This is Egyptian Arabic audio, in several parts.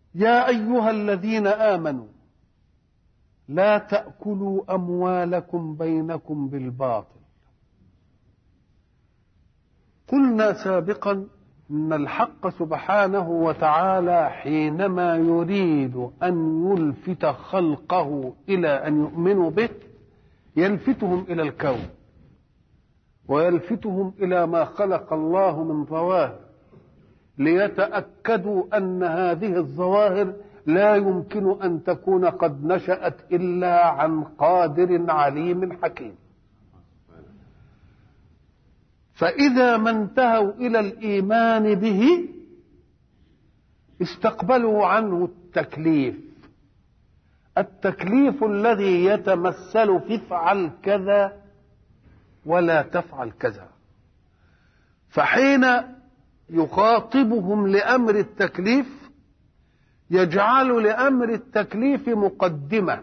يا ايها الذين امنوا لا تاكلوا اموالكم بينكم بالباطل قلنا سابقا ان الحق سبحانه وتعالى حينما يريد ان يلفت خلقه الى ان يؤمنوا به يلفتهم الى الكون ويلفتهم الى ما خلق الله من ظواهر ليتاكدوا ان هذه الظواهر لا يمكن ان تكون قد نشات الا عن قادر عليم حكيم فاذا ما انتهوا الى الايمان به استقبلوا عنه التكليف التكليف الذي يتمثل في افعل كذا ولا تفعل كذا فحين يخاطبهم لامر التكليف يجعل لامر التكليف مقدمه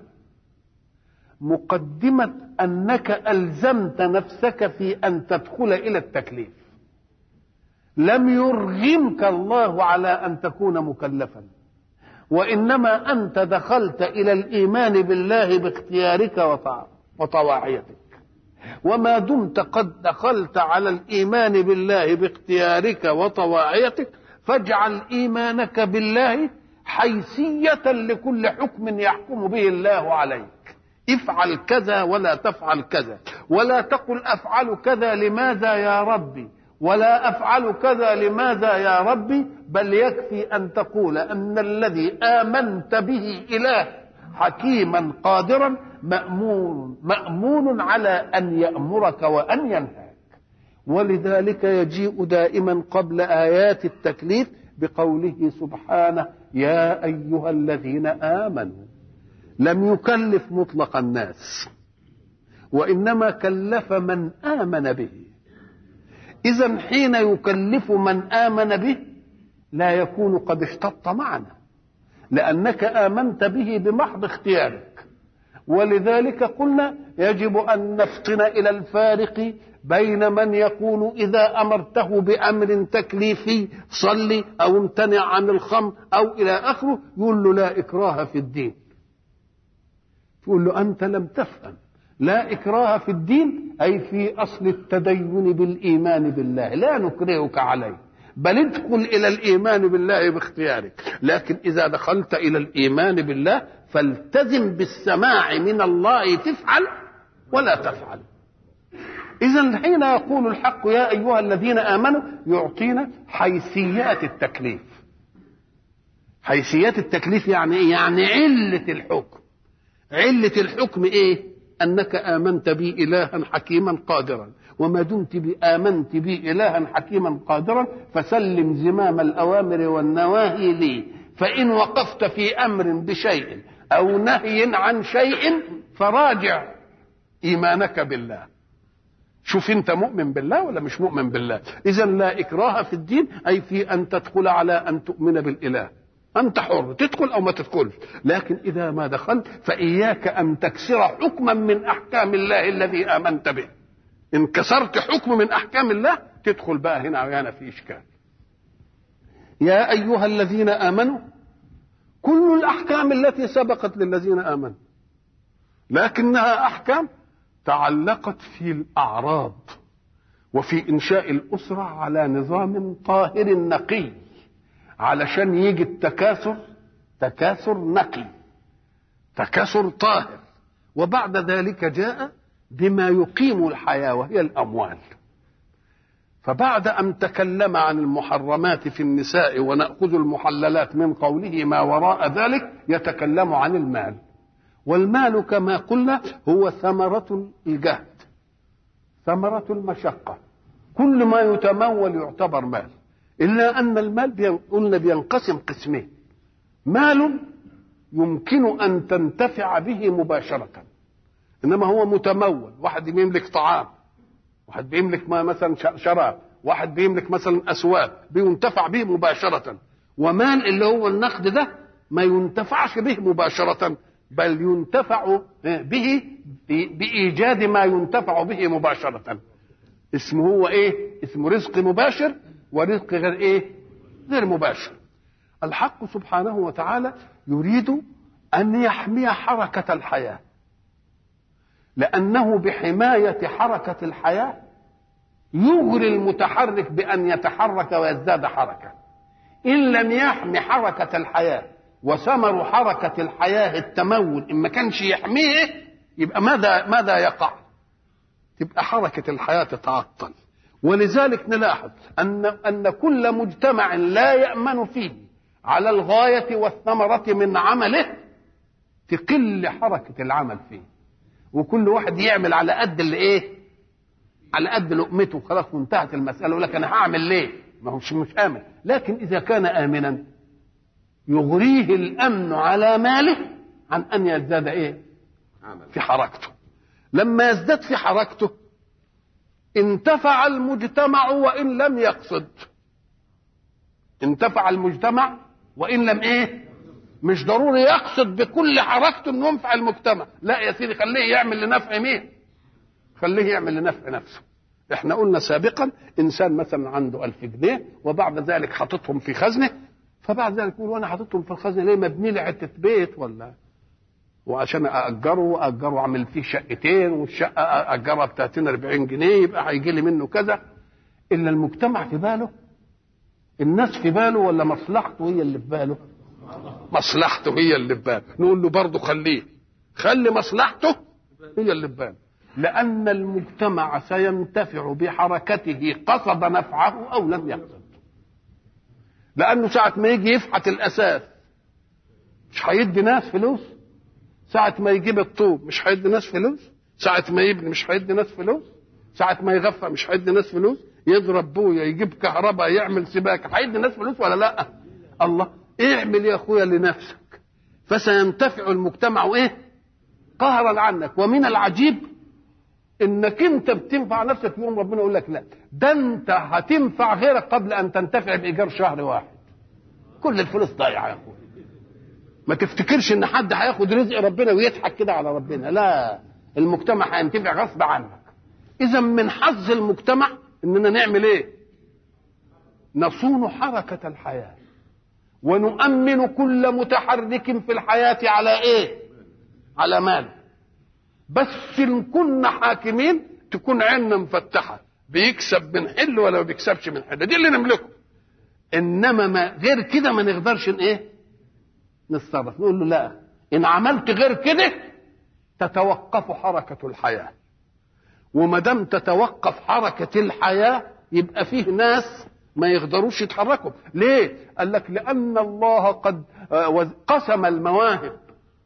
مقدمه انك الزمت نفسك في ان تدخل الى التكليف لم يرغمك الله على ان تكون مكلفا وانما انت دخلت الى الايمان بالله باختيارك وطواعيتك وما دمت قد دخلت على الايمان بالله باختيارك وطواعيتك فاجعل ايمانك بالله حيثيه لكل حكم يحكم به الله عليك افعل كذا ولا تفعل كذا ولا تقل افعل كذا لماذا يا ربي ولا افعل كذا لماذا يا ربي بل يكفي ان تقول ان الذي امنت به اله حكيما قادرا مامون مامون على ان يامرك وان ينهاك ولذلك يجيء دائما قبل ايات التكليف بقوله سبحانه يا ايها الذين امنوا لم يكلف مطلق الناس وانما كلف من امن به اذا حين يكلف من امن به لا يكون قد اشتط معنا لانك امنت به بمحض اختيارك ولذلك قلنا يجب ان نفطن الى الفارق بين من يقول اذا امرته بامر تكليفي صلي او امتنع عن الخمر او الى اخره يقول له لا اكراه في الدين تقول له انت لم تفهم لا اكراه في الدين اي في اصل التدين بالايمان بالله لا نكرهك عليه بل ادخل الى الايمان بالله باختيارك لكن اذا دخلت الى الايمان بالله فالتزم بالسماع من الله تفعل ولا تفعل اذا حين يقول الحق يا ايها الذين امنوا يعطينا حيثيات التكليف حيثيات التكليف يعني ايه يعني عله الحكم عله الحكم ايه انك امنت بي الها حكيما قادرا وما دمت آمنت بي إلها حكيما قادرا فسلم زمام الأوامر والنواهي لي فإن وقفت في أمر بشيء أو نهي عن شيء فراجع إيمانك بالله شوف انت مؤمن بالله ولا مش مؤمن بالله اذا لا اكراه في الدين اي في ان تدخل على ان تؤمن بالاله انت حر تدخل او ما تدخلش لكن اذا ما دخلت فاياك ان تكسر حكما من احكام الله الذي امنت به ان كسرت حكم من احكام الله تدخل بقى هنا وهنا في اشكال يا ايها الذين امنوا كل الاحكام التي سبقت للذين امنوا لكنها احكام تعلقت في الاعراض وفي انشاء الاسره على نظام طاهر نقي علشان يجي التكاثر تكاثر نقي تكاثر طاهر وبعد ذلك جاء بما يقيم الحياه وهي الاموال فبعد ان تكلم عن المحرمات في النساء وناخذ المحللات من قوله ما وراء ذلك يتكلم عن المال والمال كما قلنا هو ثمره الجهد ثمره المشقه كل ما يتمول يعتبر مال الا ان المال قلنا بينقسم قسمين مال يمكن ان تنتفع به مباشره انما هو متمول واحد بيملك طعام واحد بيملك مثلا شراب واحد بيملك مثلا اسواق بينتفع به مباشره ومال اللي هو النقد ده ما ينتفعش به مباشره بل ينتفع به بايجاد ما ينتفع به مباشره اسمه هو ايه اسمه رزق مباشر ورزق غير ايه غير مباشر الحق سبحانه وتعالى يريد أن يحمي حركة الحياة لأنه بحماية حركة الحياة يغري المتحرك بأن يتحرك ويزداد حركة إن لم يحمي حركة الحياة وثمر حركة الحياة التمول إن ما كانش يحميه يبقى ماذا ماذا يقع؟ تبقى حركة الحياة تتعطل ولذلك نلاحظ أن أن كل مجتمع لا يأمن فيه على الغاية والثمرة من عمله تقل حركة العمل فيه وكل واحد يعمل على قد اللي ايه على قد لقمته خلاص وانتهت المسألة يقول لك أنا هعمل ليه ما هوش مش آمن لكن إذا كان آمنا يغريه الأمن على ماله عن أن يزداد إيه في حركته لما يزداد في حركته انتفع المجتمع وإن لم يقصد انتفع المجتمع وإن لم إيه مش ضروري يقصد بكل حركته انه ينفع المجتمع لا يا سيدي خليه يعمل لنفع مين خليه يعمل لنفع نفسه احنا قلنا سابقا انسان مثلا عنده ألف جنيه وبعد ذلك حاططهم في خزنه فبعد ذلك يقول وانا حاططهم في الخزنه ليه مبني لي حته بيت ولا وعشان اجره واجره اعمل فيه شقتين والشقه اجرها ب 30 40 جنيه يبقى هيجي لي منه كذا الا المجتمع في باله الناس في باله ولا مصلحته هي اللي في باله مصلحته هي اللي في باله نقول له برضه خليه خلي مصلحته هي اللي في باله لأن المجتمع سينتفع بحركته قصد نفعه أو لم يقصد لأنه ساعة ما يجي يفحت الأساس مش هيدي ناس فلوس ساعة ما يجيب الطوب مش هيدي ناس فلوس ساعة ما يبني مش هيدي ناس فلوس ساعة ما يغفى مش هيدي ناس فلوس يضرب بويا يجيب كهرباء يعمل سباكة هيدي ناس فلوس ولا لا الله اعمل يا اخويا لنفسك فسينتفع المجتمع ايه قهرا عنك ومن العجيب انك انت بتنفع نفسك يوم ربنا يقول لك لا ده انت هتنفع غيرك قبل ان تنتفع بايجار شهر واحد كل الفلوس ضايعه يا اخويا ما تفتكرش ان حد هياخد رزق ربنا ويضحك كده على ربنا لا المجتمع هينتفع غصب عنك اذا من حظ المجتمع اننا نعمل ايه نصون حركه الحياه ونؤمن كل متحرك في الحياه على ايه على مال بس ان كنا حاكمين تكون عيننا مفتحه بيكسب من حل ولا ما بيكسبش من حل دي اللي نملكه انما ما غير كده ما نقدرش ايه نتصرف نقول له لا ان عملت غير كده تتوقف حركه الحياه وما دام تتوقف حركه الحياه يبقى فيه ناس ما يقدروش يتحركوا ليه قال لك لان الله قد قسم المواهب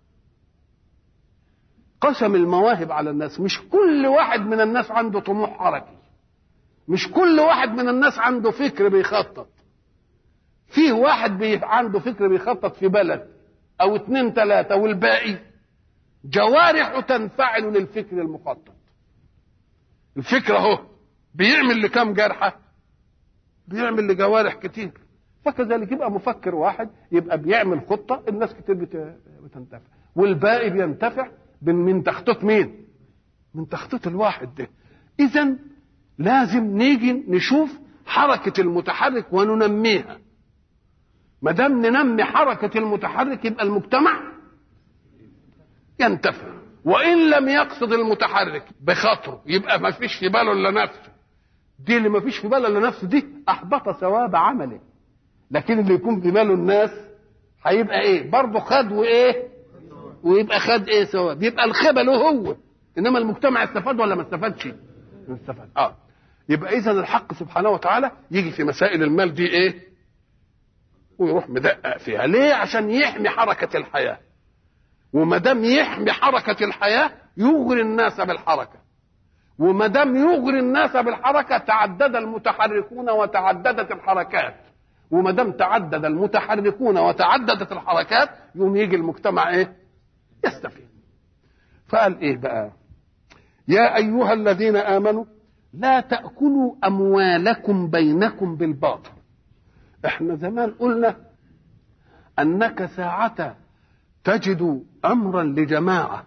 قسم المواهب على الناس مش كل واحد من الناس عنده طموح حركي مش كل واحد من الناس عنده فكر بيخطط فيه واحد بي عنده فكر بيخطط في بلد او اتنين تلاتة والباقي جوارح تنفعل للفكر المخطط الفكرة اهو بيعمل لكم جرحة بيعمل لجوارح كتير فكذلك يبقى مفكر واحد يبقى بيعمل خطة الناس كتير بتنتفع والباقي بينتفع من تخطيط مين من تخطيط الواحد ده اذا لازم نيجي نشوف حركة المتحرك وننميها ما دام ننمي حركة المتحرك يبقى المجتمع ينتفع وإن لم يقصد المتحرك بخاطره يبقى ما فيش في باله إلا نفسه دي اللي ما فيش في باله إلا نفسه دي أحبط ثواب عمله لكن اللي يكون في باله الناس هيبقى إيه برضه خد وإيه ويبقى خد إيه ثواب يبقى الخبل هو إنما المجتمع استفاد ولا ما استفادش استفاد آه يبقى إذا الحق سبحانه وتعالى يجي في مسائل المال دي إيه ويروح مدقق فيها ليه عشان يحمي حركة الحياة وما دام يحمي حركة الحياة يغري الناس بالحركة وما دام يغري الناس بالحركة تعدد المتحركون وتعددت الحركات وما دام تعدد المتحركون وتعددت الحركات يوم يجي المجتمع ايه يستفيد فقال ايه بقى يا ايها الذين امنوا لا تاكلوا اموالكم بينكم بالباطل احنا زمان قلنا انك ساعة تجد امرا لجماعة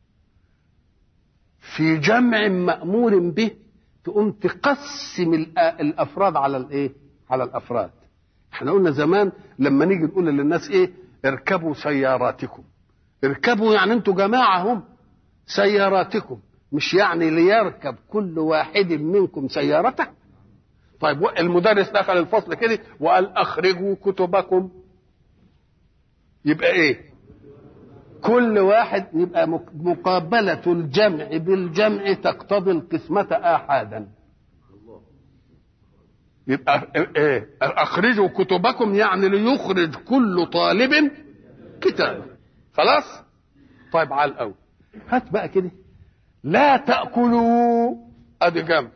في جمع مأمور به تقوم تقسم الافراد على الايه على الافراد احنا قلنا زمان لما نيجي نقول للناس ايه اركبوا سياراتكم اركبوا يعني انتوا جماعة هم سياراتكم مش يعني ليركب كل واحد منكم سيارته طيب المدرس دخل الفصل كده وقال اخرجوا كتبكم يبقى ايه كل واحد يبقى مقابلة الجمع بالجمع تقتضي القسمة آحادا يبقى ايه اخرجوا كتبكم يعني ليخرج كل طالب كتابه خلاص طيب على الاول هات بقى كده لا تاكلوا ادي جنب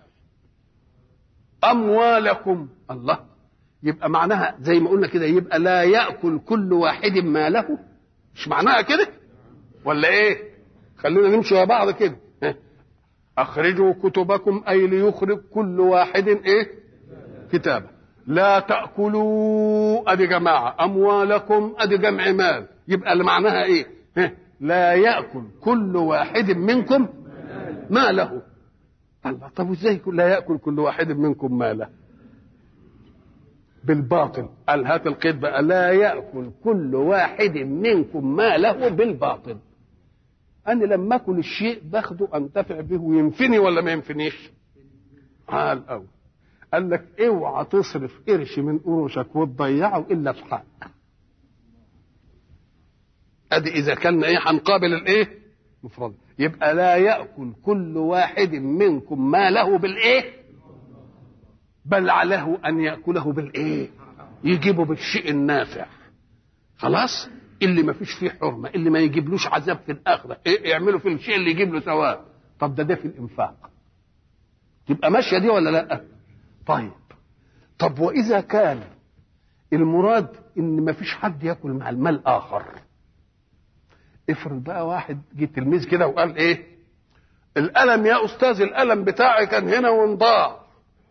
اموالكم الله يبقى معناها زي ما قلنا كده يبقى لا ياكل كل واحد ماله مش معناها كده ولا ايه خلونا نمشي مع بعض كده اخرجوا كتبكم اي ليخرج كل واحد ايه كتابه لا تاكلوا ادي جماعه اموالكم ادي جمع مال يبقى اللي معناها ايه لا ياكل كل واحد منكم ماله الله طب ازاي لا ياكل كل واحد منكم ماله بالباطل قال هات القيد بقى لا ياكل كل واحد منكم ماله بالباطل انا لما اكل الشيء باخده انتفع به وينفني ولا ما ينفنيش قال الاول قال لك اوعى تصرف قرش من قروشك وتضيعه الا في حق ادي اذا كان ايه هنقابل الايه مفرد يبقى لا ياكل كل واحد منكم ماله بالايه بل عليه ان ياكله بالايه يجيبه بالشيء النافع خلاص اللي ما فيش فيه حرمه اللي ما يجيبلوش عذاب في الاخره إيه يعملوا في الشيء اللي يجيب له ثواب طب ده ده في الانفاق تبقى ماشيه دي ولا لا طيب طب واذا كان المراد ان ما فيش حد ياكل مع المال اخر افرض بقى واحد جه تلميذ كده وقال ايه القلم يا استاذ القلم بتاعي كان هنا وانضاع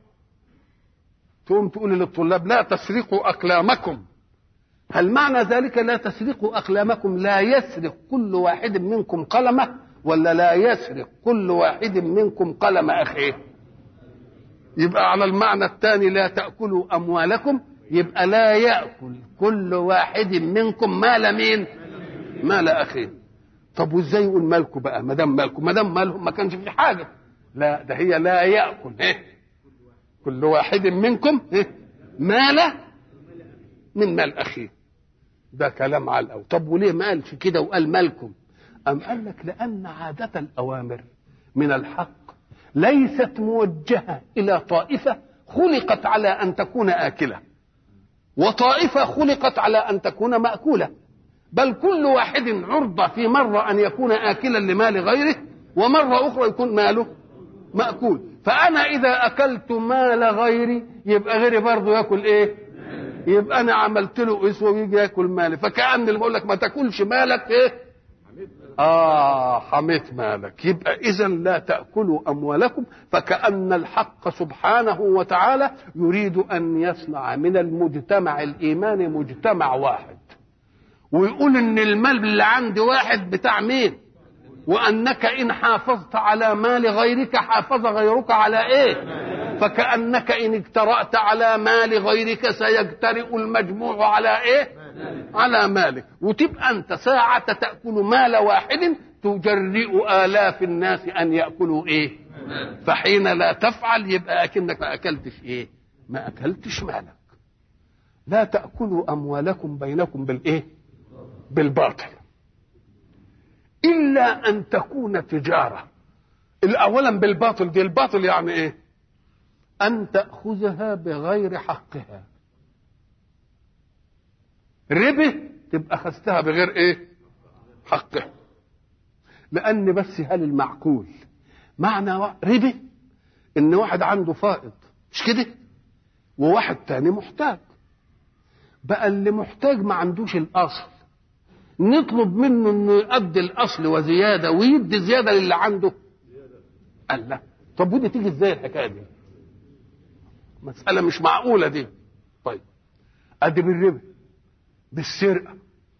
تقوم تقول للطلاب لا تسرقوا اقلامكم هل معنى ذلك لا تسرقوا اقلامكم لا يسرق كل واحد منكم قلمه ولا لا يسرق كل واحد منكم قلم اخيه يبقى على المعنى الثاني لا تاكلوا اموالكم يبقى لا ياكل كل واحد منكم مال مين مال اخيه طب وازاي يقول مالكم بقى ما دام مالكم ما دام مالهم ما كانش في حاجه لا ده هي لا ياكل إيه؟ كل واحد منكم إيه؟ مال من مال اخيه ده كلام على الاول طب وليه ما قالش كده وقال مالكم ام قال لك لان عاده الاوامر من الحق ليست موجهه الى طائفه خلقت على ان تكون اكله وطائفه خلقت على ان تكون ماكوله بل كل واحد عرضه في مره ان يكون اكلا لمال غيره ومره اخرى يكون ماله ماكول فانا اذا اكلت مال غيري يبقى غيري برضه ياكل ايه يبقى انا عملت له اسوه ويجي ياكل مالي فكان اللي بقول لك ما تاكلش مالك ايه اه حميت مالك يبقى اذا لا تاكلوا اموالكم فكان الحق سبحانه وتعالى يريد ان يصنع من المجتمع الايماني مجتمع واحد ويقول ان المال اللي عند واحد بتاع مين وانك ان حافظت على مال غيرك حافظ غيرك على ايه فكانك ان اجترات على مال غيرك سيجترئ المجموع على ايه على مالك وتبقى انت ساعة تأكل مال واحد تجرئ آلاف الناس أن يأكلوا إيه فحين لا تفعل يبقى أكنك ما أكلتش إيه ما أكلتش مالك لا تأكلوا أموالكم بينكم بالإيه بالباطل إلا أن تكون تجارة أولا بالباطل دي الباطل يعني إيه أن تأخذها بغير حقها ربه تبقى أخذتها بغير إيه حقها لأن بس هل المعقول معنى ربه إن واحد عنده فائض مش كده وواحد تاني محتاج بقى اللي محتاج ما عندوش الأصل نطلب منه انه يؤدي الاصل وزياده ويدي زياده للي عنده قال لا طب ودي تيجي ازاي الحكايه دي مساله مش معقوله دي طيب ادي بالربا بالسرقه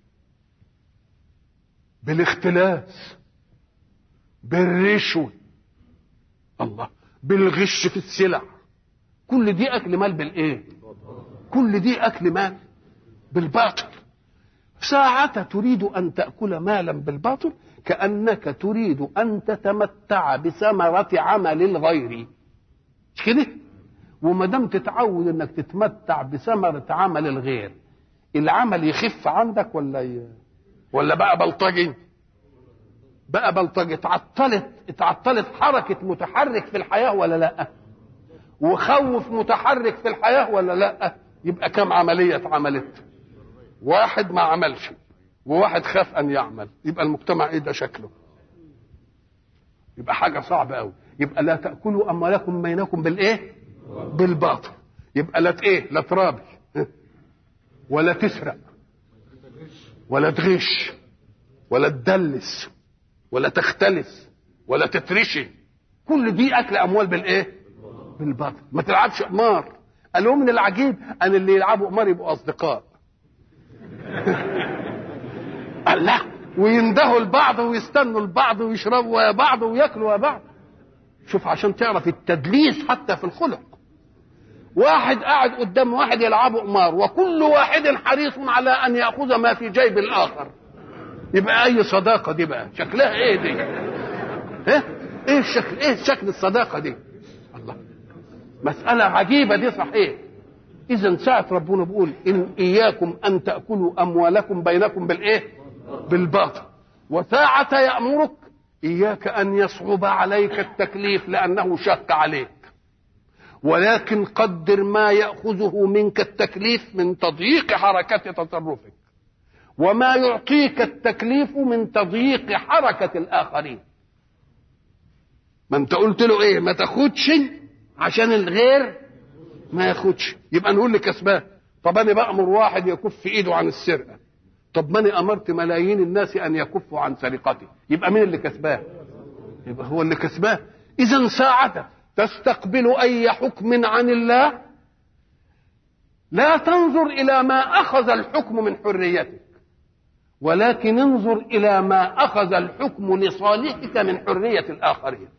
بالاختلاس بالرشوه الله بالغش في السلع كل دي اكل مال بالايه كل دي اكل مال بالباطل ساعة تريد أن تأكل مالا بالباطل كأنك تريد أن تتمتع بثمرة عمل الغير مش كده؟ وما دام تتعود انك تتمتع بثمرة عمل الغير العمل يخف عندك ولا ي... ولا بقى بلطجي بقى بلطجي اتعطلت اتعطلت حركة متحرك في الحياة ولا لا وخوف متحرك في الحياة ولا لا يبقى كم عملية اتعملت واحد ما عملش وواحد خاف ان يعمل يبقى المجتمع ايه ده شكله يبقى حاجة صعبة قوي يبقى لا تأكلوا أموالكم بينكم بالإيه بالباطل يبقى لا ايه لا ترابي ولا تسرق ولا تغش ولا تدلس ولا تختلس ولا تترشي كل دي اكل اموال بالايه بالباطل ما تلعبش قمار قالوا من العجيب ان اللي يلعبوا قمار يبقوا اصدقاء قال لا ويندهوا لبعض ويستنوا لبعض ويشربوا ويا بعض وياكلوا ويا بعض شوف عشان تعرف التدليس حتى في الخلق واحد قاعد قدام واحد يلعبوا قمار وكل واحد حريص على ان ياخذ ما في جيب الاخر يبقى اي صداقه دي بقى شكلها ايه دي ايه ايه الشكل ايه شكل الصداقه دي الله مساله عجيبه دي صحيح اذا ساعه ربنا بيقول ان اياكم ان تاكلوا اموالكم بينكم بالايه بالباطل وساعه يامرك اياك ان يصعب عليك التكليف لانه شق عليك ولكن قدر ما ياخذه منك التكليف من تضييق حركه تصرفك وما يعطيك التكليف من تضييق حركه الاخرين ما انت قلت له ايه ما تاخدش عشان الغير ما ياخدش يبقى نقول لكسبان طب انا بامر واحد يكف ايده عن السرقه طب ما انا امرت ملايين الناس ان يكفوا عن سرقتي يبقى مين اللي كسبان يبقى هو اللي كسبان اذا ساعه تستقبل اي حكم عن الله لا تنظر الى ما اخذ الحكم من حريتك ولكن انظر الى ما اخذ الحكم لصالحك من حريه الاخرين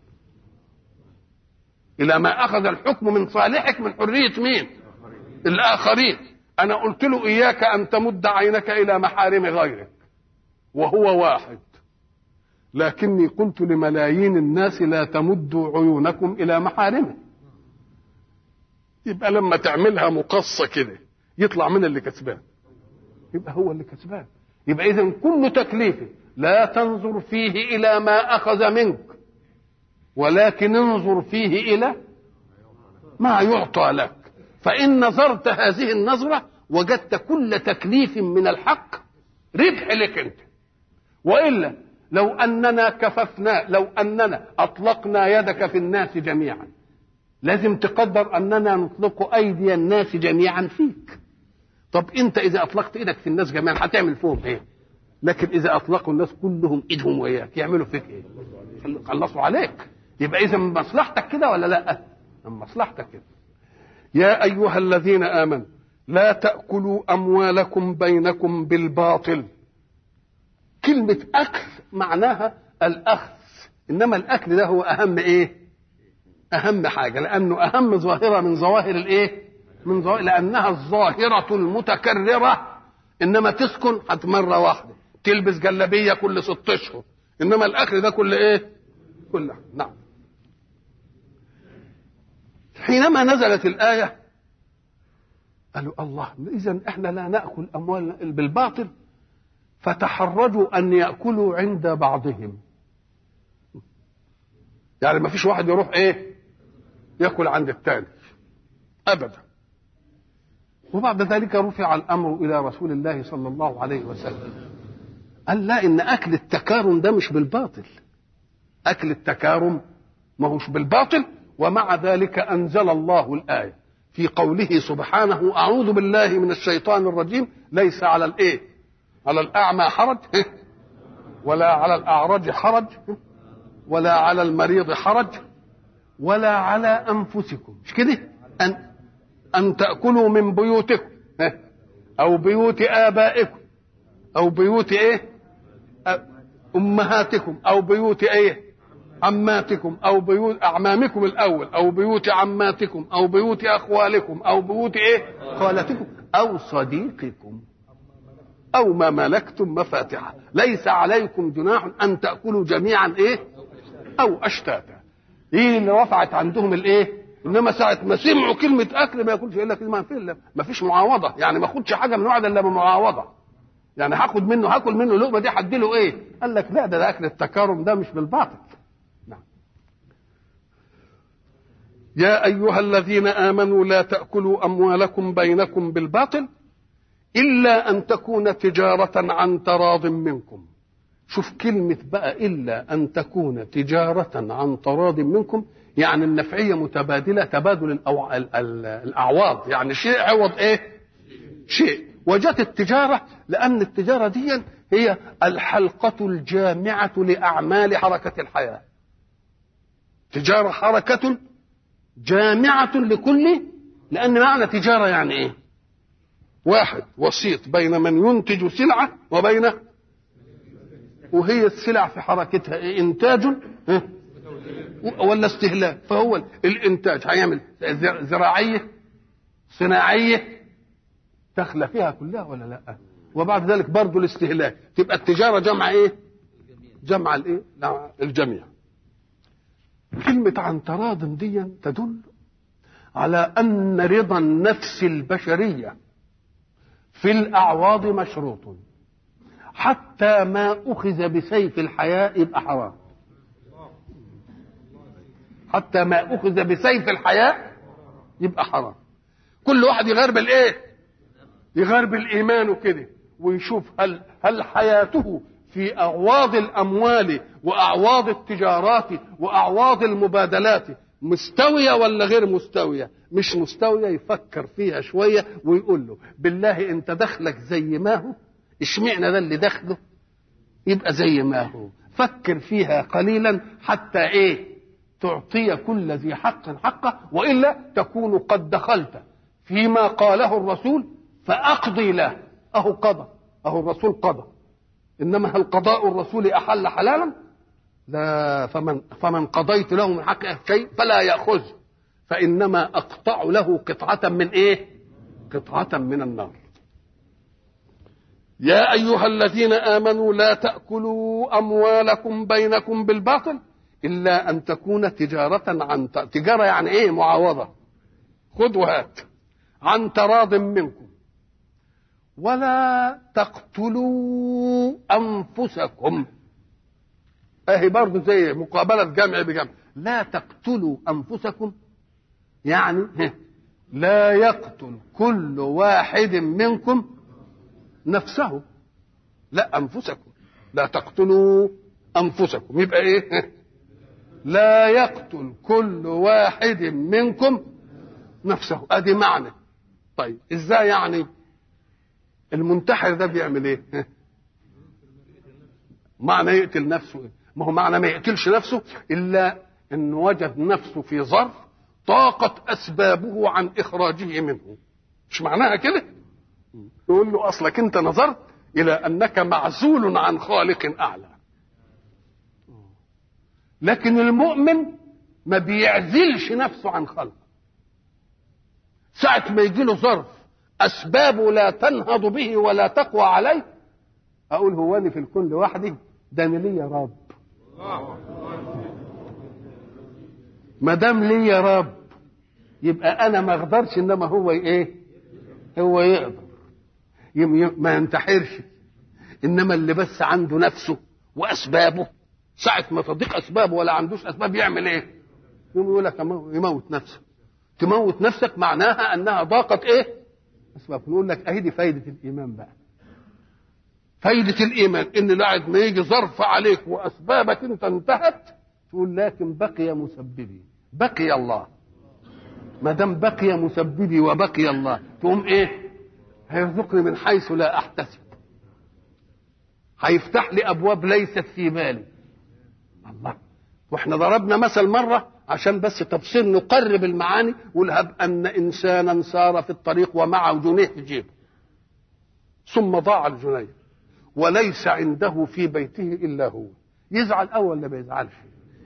الى ما اخذ الحكم من صالحك من حريه مين الاخرين انا قلت له اياك ان تمد عينك الى محارم غيرك وهو واحد لكني قلت لملايين الناس لا تمدوا عيونكم الى محارمه يبقى لما تعملها مقصه كده يطلع من اللي كسبان يبقى هو اللي كسبان يبقى اذا كل تكليف لا تنظر فيه الى ما اخذ منك ولكن انظر فيه الى ما يعطى لك فان نظرت هذه النظره وجدت كل تكليف من الحق ربح لك انت والا لو اننا كففنا لو اننا اطلقنا يدك في الناس جميعا لازم تقدر اننا نطلق ايدي الناس جميعا فيك طب انت اذا اطلقت ايدك في الناس جميعا هتعمل فيهم ايه لكن اذا اطلقوا الناس كلهم ايدهم وياك يعملوا فيك ايه خلصوا عليك يبقى اذا من مصلحتك كده ولا لا من مصلحتك كده يا ايها الذين امنوا لا تاكلوا اموالكم بينكم بالباطل كلمه اكل معناها الاخذ انما الاكل ده هو اهم ايه اهم حاجه لانه اهم ظاهره من ظواهر الايه من ظواهر لانها الظاهره المتكرره انما تسكن حت مره واحده تلبس جلابيه كل ست اشهر انما الاكل ده كل ايه كل نعم حينما نزلت الايه قالوا الله اذا احنا لا ناكل اموال بالباطل فتحرجوا ان ياكلوا عند بعضهم يعني ما فيش واحد يروح ايه ياكل عند الثاني ابدا وبعد ذلك رفع الامر الى رسول الله صلى الله عليه وسلم قال لا ان اكل التكارم ده مش بالباطل اكل التكارم ما هوش بالباطل ومع ذلك انزل الله الايه في قوله سبحانه اعوذ بالله من الشيطان الرجيم ليس على الايه على الاعمى حرج ولا على الاعرج حرج ولا على المريض حرج ولا على انفسكم مش كده ان ان تاكلوا من بيوتكم او بيوت ابائكم او بيوت ايه امهاتكم او بيوت ايه عماتكم او بيوت اعمامكم الاول او بيوت عماتكم او بيوت اخوالكم او بيوت ايه خالتكم او صديقكم او ما ملكتم مفاتحه ليس عليكم جناح ان تاكلوا جميعا ايه او اشتاتا ايه اللي رفعت عندهم الايه انما ساعه ما سمعوا كلمه اكل ما ياكلش الا كلمه في ما فيش معاوضه يعني ما اخدش حاجه من واحد الا بمعاوضه يعني هاخد منه هاكل منه لقمه دي هديله ايه قال لك لا ده, ده اكل التكرم ده مش بالباطل نعم. يا ايها الذين امنوا لا تاكلوا اموالكم بينكم بالباطل الا ان تكون تجاره عن تراض منكم شوف كلمة بقى إلا أن تكون تجارة عن تراض منكم يعني النفعية متبادلة تبادل الأوع... ال... ال... الأعواض يعني شيء عوض إيه شيء وجت التجارة لأن التجارة دي هي الحلقة الجامعة لأعمال حركة الحياة تجارة حركة جامعة لكل لأن معنى تجارة يعني إيه واحد وسيط بين من ينتج سلعة وبين وهي السلع في حركتها إيه؟ إنتاج ولا استهلاك فهو الإنتاج هيعمل زراعية صناعية داخله فيها كلها ولا لا وبعد ذلك برضه الاستهلاك تبقى التجاره جمع ايه جمع الايه لا الجميع كلمة عن تراض دي تدل على أن رضا النفس البشرية في الأعواض مشروط حتى ما أخذ بسيف الحياة يبقى حرام حتى ما أخذ بسيف الحياة يبقى حرام كل واحد يغير بالإيه يغير بالإيمان وكده ويشوف هل هل حياته في أعواض الأموال وأعواض التجارات وأعواض المبادلات مستوية ولا غير مستوية مش مستوية يفكر فيها شوية ويقول له بالله انت دخلك زي ما هو اشمعنى ده اللي دخله يبقى زي ما هو فكر فيها قليلا حتى ايه تعطي كل ذي حق حقه والا تكون قد دخلت فيما قاله الرسول فاقضي له اهو قضى اهو الرسول قضى انما هل قضاء الرسول احل حلالا لا فمن فمن قضيت له من حقه شيء فلا ياخذ فانما اقطع له قطعه من ايه قطعه من النار يا ايها الذين امنوا لا تاكلوا اموالكم بينكم بالباطل الا ان تكون تجاره عن تجاره يعني ايه معاوضه خذ وهات عن تراض منكم ولا تقتلوا انفسكم اهي برضه زي مقابله جمع بجمع لا تقتلوا انفسكم يعني لا يقتل كل واحد منكم نفسه لا انفسكم لا تقتلوا انفسكم يبقى ايه لا يقتل كل واحد منكم نفسه ادي معنى طيب ازاي يعني المنتحر ده بيعمل ايه معنى يقتل نفسه إيه؟ ما هو معنى ما يقتلش نفسه الا ان وجد نفسه في ظرف طاقت اسبابه عن اخراجه منه مش معناها كده يقول له اصلك انت نظرت الى انك معزول عن خالق اعلى لكن المؤمن ما بيعزلش نفسه عن خلقه ساعة ما يجي له ظرف أسبابه لا تنهض به ولا تقوى عليه أقول هو أنا في الكون لوحدي ده أنا ليا رب ما دام ليا رب يبقى أنا ما أقدرش إنما هو إيه؟ هو يقدر ما ينتحرش إنما اللي بس عنده نفسه وأسبابه ساعة ما تضيق أسبابه ولا عندوش أسباب يعمل إيه؟ يقوم يقول لك يموت نفسه تموت نفسك معناها انها ضاقت ايه اسباب نقول لك اهي دي فايده الايمان بقى فايده الايمان ان بعد ما يجي ظرف عليك واسبابك انت انتهت تقول لكن بقي مسببي بقي الله ما دام بقي مسببي وبقي الله تقوم ايه هيرزقني من حيث لا احتسب هيفتح لي ابواب ليست في بالي الله واحنا ضربنا مثل مره عشان بس تفصيل نقرب المعاني ولهب ان انسانا سار في الطريق ومعه جنيه في جيبه ثم ضاع الجنيه وليس عنده في بيته الا هو يزعل اول ولا ما يزعلش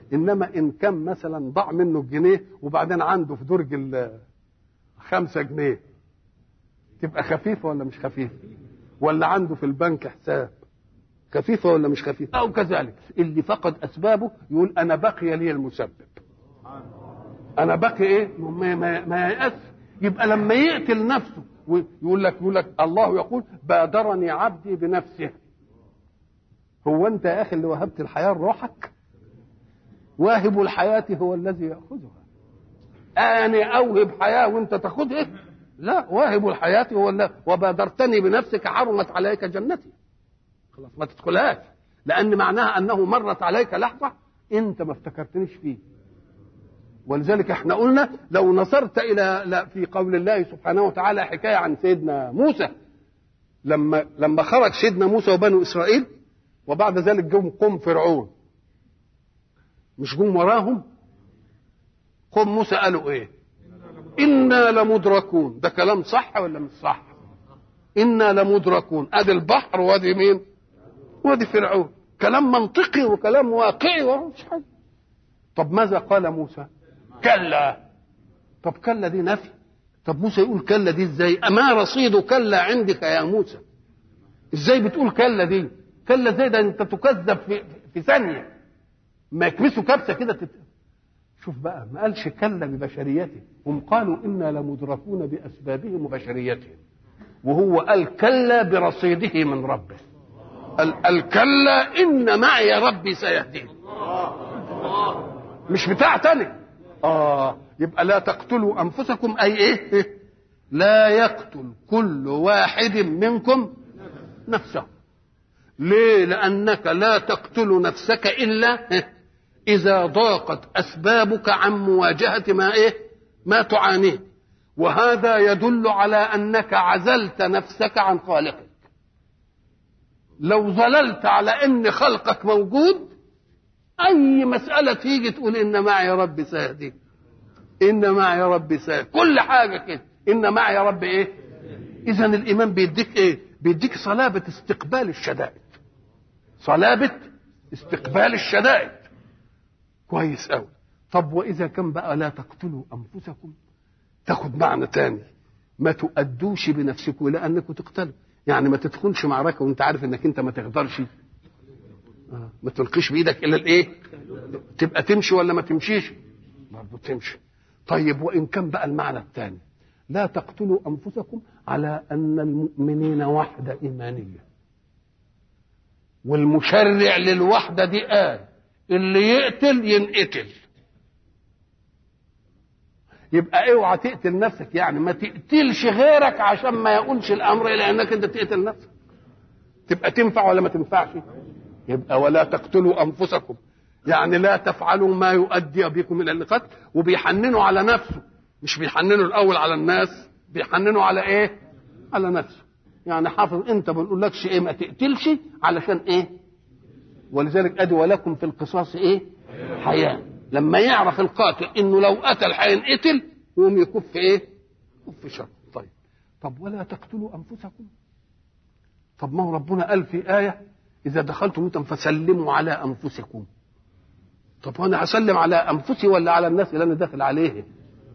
انما ان كان مثلا ضاع منه الجنيه وبعدين عنده في درج ال خمسة جنيه تبقى خفيفة ولا مش خفيفة ولا عنده في البنك حساب خفيفة ولا مش خفيفة أو كذلك اللي فقد أسبابه يقول أنا بقي لي المسبب أنا بقي إيه ما, ما, ما ييأس يبقى لما يقتل نفسه ويقول لك يقول لك الله يقول بادرني عبدي بنفسه هو أنت يا أخي اللي وهبت الحياة لروحك واهب الحياة هو الذي يأخذها أنا أوهب حياة وأنت تاخذها لا واهب الحياة هو الله وبادرتني بنفسك حرمت عليك جنتي خلاص ما تدخلهاش لأن معناها أنه مرت عليك لحظة أنت ما افتكرتنيش فيه ولذلك احنا قلنا لو نصرت إلى لا في قول الله سبحانه وتعالى حكاية عن سيدنا موسى لما لما خرج سيدنا موسى وبنو إسرائيل وبعد ذلك جم قوم فرعون مش جم وراهم قوم موسى قالوا ايه انا لمدركون ده كلام صح ولا مش صح انا لمدركون ادي البحر وادي مين وادي فرعون كلام منطقي وكلام واقعي ومش حاجه طب ماذا قال موسى كلا طب كلا دي نفي طب موسى يقول كلا دي ازاي اما رصيد كلا عندك يا موسى ازاي بتقول كلا دي كلا ازاي ده انت تكذب في في ثانيه ما يكبسوا كبسه كده تت... شوف بقى ما قالش كلا ببشريته هم قالوا انا لمدركون باسبابهم وبشريتهم وهو قال كلا برصيده من ربه قال الكلا ان معي ربي سيهدين مش بتاع تاني اه يبقى لا تقتلوا انفسكم اي ايه لا يقتل كل واحد منكم نفسه ليه لانك لا تقتل نفسك الا اذا ضاقت اسبابك عن مواجهه ما ايه ما تعانيه وهذا يدل على انك عزلت نفسك عن خالقك لو ظللت على ان خلقك موجود اي مساله تيجي تقول ان معي ربي سيهدين ان معي ربي سيهدين كل حاجه كده ان معي ربي ايه اذا الايمان بيديك ايه بيديك صلابه استقبال الشدائد صلابه استقبال الشدائد كويس قوي طب واذا كان بقى لا تقتلوا انفسكم تاخد معنى تاني ما تؤدوش بنفسكم الى انكم تقتلوا يعني ما تدخلش معركه وانت عارف انك انت ما تقدرش آه. ما تلقيش بايدك الى الايه تبقى تمشي ولا ما تمشيش برضه تمشي طيب وان كان بقى المعنى الثاني لا تقتلوا انفسكم على ان المؤمنين وحده ايمانيه والمشرع للوحده دي قال اللي يقتل ينقتل يبقى اوعى تقتل نفسك يعني ما تقتلش غيرك عشان ما يقولش الامر الى انك انت تقتل نفسك تبقى تنفع ولا ما تنفعش يبقى ولا تقتلوا انفسكم يعني لا تفعلوا ما يؤدي بكم الى القتل وبيحننوا على نفسه مش بيحننوا الاول على الناس بيحننوا على ايه على نفسه يعني حافظ انت ما بنقولكش ايه ما تقتلش علشان ايه ولذلك ادي ولكم في القصاص ايه حياه لما يعرف القاتل انه لو قتل هينقتل يقوم يكف ايه يكف شر طيب طب ولا تقتلوا انفسكم طب ما هو ربنا قال في ايه اذا دخلتم بيوتا فسلموا على انفسكم طب وانا هسلم على انفسي ولا على الناس اللي انا داخل عليه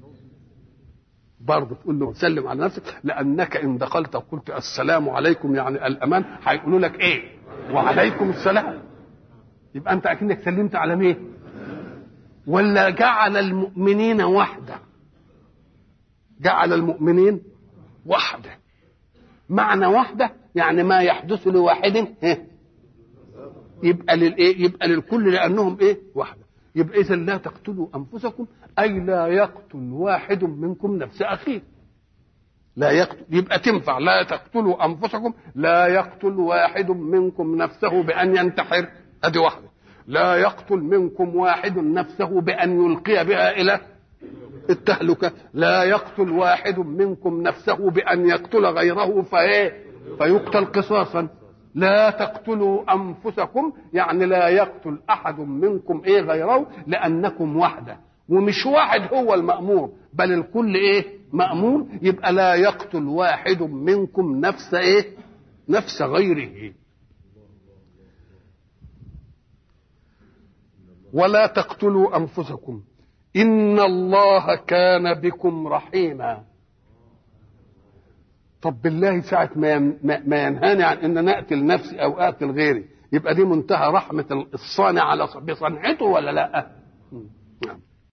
برضه تقول له سلم على نفسك لانك ان دخلت وقلت السلام عليكم يعني الامان هيقولوا لك ايه وعليكم السلام يبقى انت اكنك سلمت على مين ولا جعل المؤمنين وحده جعل المؤمنين وحده معنى وحده يعني ما يحدث لواحد يبقى للايه يبقى للكل لانهم ايه وحده يبقى اذا لا تقتلوا انفسكم اي لا يقتل واحد منكم نفس اخيه لا يقتل يبقى تنفع لا تقتلوا انفسكم لا يقتل واحد منكم نفسه بان ينتحر ادي واحده لا يقتل منكم واحد نفسه بأن يلقي بها إلى التهلكة لا يقتل واحد منكم نفسه بأن يقتل غيره فإيه فيقتل قصاصا لا تقتلوا أنفسكم يعني لا يقتل أحد منكم إيه غيره لأنكم وحده ومش واحد هو المأمور بل الكل إيه مأمور يبقى لا يقتل واحد منكم نفس إيه نفس غيره ولا تقتلوا انفسكم ان الله كان بكم رحيما طب بالله ساعة ما ما ينهاني عن ان انا اقتل نفسي او اقتل غيري يبقى دي منتهى رحمة الصانع على بصنعته ولا لا؟ نعم